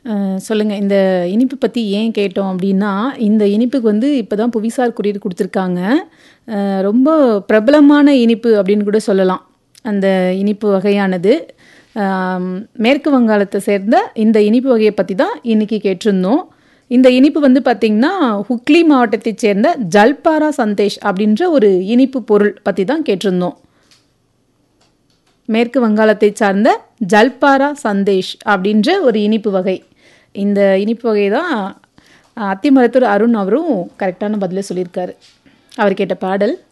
அ சொல்லுங்க. இந்த இனிப்பு பத்தி ஏன் கேட்டோம் அப்டின்னா, இந்த இனிப்புக்கு வந்து இப்ப தான் புவிசார் குறியீடு குடுத்துருக்காங்க. அ ரொம்ப பிரபலமான இனிப்பு அப்டின்னு கூட சொல்லலாம். அந்த இனிப்பு வகையானது. அம் மேற்கு வங்காளத்த சேர்ந்த இந்த இனிப்பு வகைய பத்தி தான் இன்னைக்கு கேட்டிருந்தோம். இந்த இனிப்பு வந்து பார்த்தீங்கன்னா, ஹுக்ளி மாவட்டத்தைச் சேர்ந்த ஜல்பாரா சந்தேஷ் அப்டின்ற ஒரு இனிப்பு பொருள் பத்தி தான் கேட்டிருந்தோம். மேற்கு வங்காளத்தைச் சார்ந்த ஜல்பாரா சந்தேஷ் அப்டின்ற ஒரு இனிப்பு வகை. இந்த இனிப்பு வகை தான் அத்திமரத்தூர் அருண் அவரும் கரெக்ட்டான பதில சொல்லியிருக்காரு. அவர் கேட்ட பாடல்